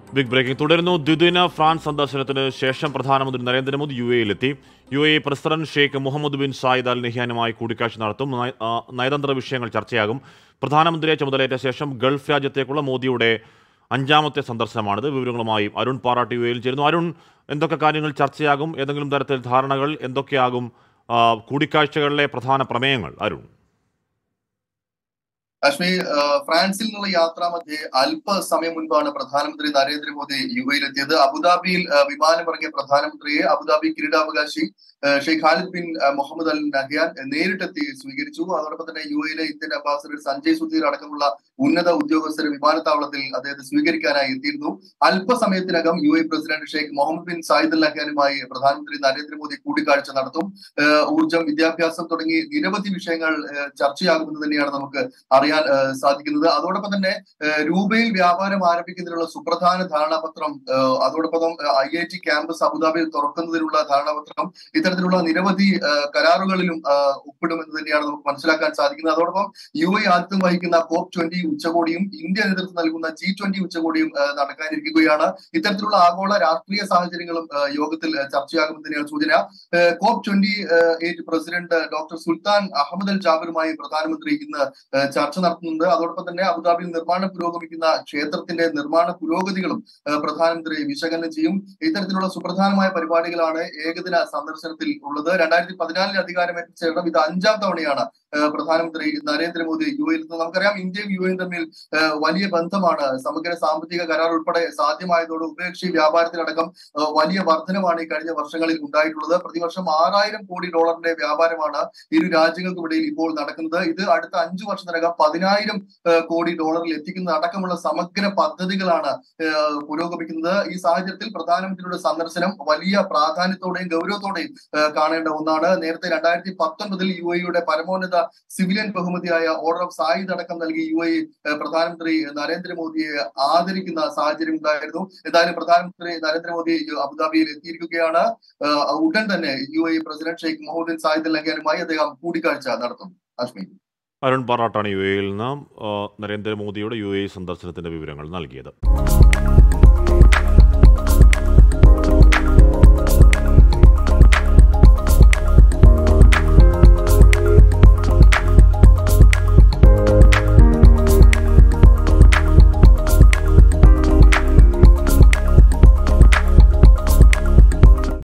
big breaking തുടരുന്നു ദ്വിദിന France സന്ദർശനത്തിന് ശേഷം പ്രധാനമന്ത്രി Narendra Modi U എയിലെത്തി U A president Sheikh Mohammed bin Zayed അൽ നെഹ്യാനുമായി കൂടിക്കാഴ്ച നടത്തും നയ- ആ, നയതന്ത്ര വിഷയങ്ങൾ ചർച്ചയാകും പ്രധാനമന്ത്രിയെ ചുമതലയേറ്റ ശേഷം ഗൾഫ് രാജ്യത്തേക്കുള്ള മോദിയുടെ അഞ്ചാമത്തെ സന്ദർശനമാണിത് വിവരങ്ങളുമായി അരുൺ പാറാട്ട് യു എയിൽ ചേരുന്നു അരുൺ എന്തൊക്കെ കാര്യങ്ങൾ ചർച്ചയാകും ഏതെങ്കിലും തരത്തിൽ ധാരണകൾ എന്തൊക്കെയാകും ആ, കൂടിക്കാഴ്ചകളിലെ പ്രധാന പ്രമേയങ്ങൾ അരുൺ കാശ്മീർ ആ, ഫ്രാൻസിൽ നിന്നുള്ള യാത്രാ മധ്യേ അല്പസമയം മുൻപാണ് പ്രധാനമന്ത്രി നരേന്ദ്രമോദി യു എയിലെത്തിയത് അബുദാബിയിൽ ആ, വിമാനമിറങ്ങിയ പ്രധാനമന്ത്രിയെ അബുദാബി കിരീടാവകാശി ആ, ഷെയ്ഖ് ഖാലിദ് ബിൻ ആ, മുഹമ്മദ് അൽ നഹ്യാൻ നേരിട്ടെത്തി സ്വീകരിച്ചു അതോടൊപ്പം തന്നെ യു എയിലെ ഇന്ത്യൻ അംബാസഡർ സഞ്ജയ് സുധീർ അടക്കമുള്ള ഉന്നത ഉദ്യോഗസ്ഥർ വിമാനത്താവളത്തിൽ അദ്ദേഹത്തെ സ്വീകരിക്കാനായി എത്തിയിരുന്നു അല്പസമയത്തിനകം U A president Sheikh Mohammed bin Zayed Al നഹ്യാനുമായി പ്രധാനമന്ത്രി നരേന്ദ്രമോദി കൂടിക്കാഴ്ച നടത്തും ആ, ഊർജ്ജം വിദ്യാഭ്യാസം തുടങ്ങി നിരവധി വിഷയങ്ങൾ ആ, ചർച്ചയാകുമെന്ന് തന്നെയാണ് നമുക്ക് അറിയാൻ ആ, സാധിക്കുന്നത് അതോടൊപ്പം തന്നെ ആ, രൂപയിൽ വ്യാപാരം ആരംഭിക്കുന്നതിനുള്ള സുപ്രധാന ധാരണാപത്രം ആ, അതോടൊപ്പം ഐ ഐ ടി ക്യാമ്പസ് അബുദാബിയിൽ തുറക്കുന്നതിനുള്ള ധാരണാപത്രം ഇത്തരത്തിലുള്ള നിരവധി ആ, കരാറുകളിലും ആ, ഒപ്പിടുമെന്ന് തന്നെയാണ് നമുക്ക് മനസ്സിലാക്കാൻ സാധിക്കുന്നത് അതോടൊപ്പം യു എ ആദ്യം വഹിക്കുന്ന കോപ്പ് ട്വന്റി ഉച്ചകോടിയും ഇന്ത്യ നേതൃത്വം നൽകുന്ന ജി ട്വന്റി ഉച്ചകോടിയും ആ, നടക്കാനിരിക്കുകയാണ് ഇത്തരത്തിലുള്ള ആഗോള രാഷ്ട്രീയ സാഹചര്യങ്ങളും ആ, യോഗത്തിൽ ആ, ചർച്ചയാകുമെന്ന് തന്നെയാണ് സൂചന ആ, COP twenty eight president doctor Sultan Ahmed Al ജാബിറുമായി പ്രധാനമന്ത്രി ഇന്ന് ആ, ചർച്ച നടത്തുന്നുണ്ട് അതോടൊപ്പം തന്നെ അബുദാബിയിൽ നിർമ്മാണം പുരോഗമിക്കുന്ന ക്ഷേത്രത്തിന്റെ നിർമ്മാണ പുരോഗതികളും ആ, പ്രധാനമന്ത്രി വിശകലനം ചെയ്യും ഇത്തരത്തിലുള്ള സുപ്രധാനമായ പരിപാടികളാണ് ഏകദിന സന്ദർശനത്തിൽ ഉള്ളത് രണ്ടായിരത്തി പതിനാലിൽ അധികാരമേറ്റ ശേഷം ഇത് അഞ്ചാം തവണയാണ് ആ, പ്രധാനമന്ത്രി നരേന്ദ്രമോദി യു എയിൽ എത്തുന്നത് നമുക്കറിയാം ഇന്ത്യയും യു എയും തമ്മിൽ ആ, വലിയ ബന്ധമാണ് സമഗ്ര സാമ്പത്തിക കരാർ ഉൾപ്പെടെ സാധ്യമായതോടെ ഉഭയകക്ഷി വ്യാപാരത്തിലടക്കം ആ, വലിയ വർധനമാണ് ഈ കഴിഞ്ഞ വർഷങ്ങളിൽ ഉണ്ടായിട്ടുള്ളത് പ്രതിവർഷം ആറായിരം കോടി ഡോളറിന്റെ വ്യാപാരമാണ് ഇരു രാജ്യങ്ങൾക്കുമിടയിൽ ഇപ്പോൾ നടക്കുന്നത് ഇത് അടുത്ത അഞ്ചു വർഷത്തിനകം പതിനായിരം ആ, കോടി ഡോളറിൽ എത്തിക്കുന്നത് അടക്കമുള്ള സമഗ്ര പദ്ധതികളാണ് ആ, പുരോഗമിക്കുന്നത് ഈ സാഹചര്യത്തിൽ പ്രധാനമന്ത്രിയുടെ സന്ദർശനം വലിയ പ്രാധാന്യത്തോടെയും ഗൗരവത്തോടെയും ആ, കാണേണ്ട ഒന്നാണ് നേരത്തെ രണ്ടായിരത്തി പത്തൊൻപതിൽ യു എയുടെ പരമോന്നത സിവിലിയൻ ബഹുമതിയായ ഓർഡർ ഓഫ് സായിദ് അടക്കം നൽകി യു എ പ്രധാനമന്ത്രി നരേന്ദ്രമോദിയെ ആദരിക്കുന്ന സാഹചര്യം ഉണ്ടായിരുന്നു എന്തായാലും പ്രധാനമന്ത്രി നരേന്ദ്രമോദി അബുദാബിയിൽ എത്തിയിരിക്കുകയാണ് ആ, ഉടൻ തന്നെ U A president Sheikh Mohammed bin Zayed Al നഹ്യാനുമായി അദ്ദേഹം കൂടിക്കാഴ്ച നടത്തും അശ്മി അരുൺ പാറാട്ടാണ് യു എയിൽ നിന്ന് ആ, നരേന്ദ്രമോദിയുടെ യു എ സന്ദർശനത്തിന്റെ വിവരങ്ങൾ നൽകിയത്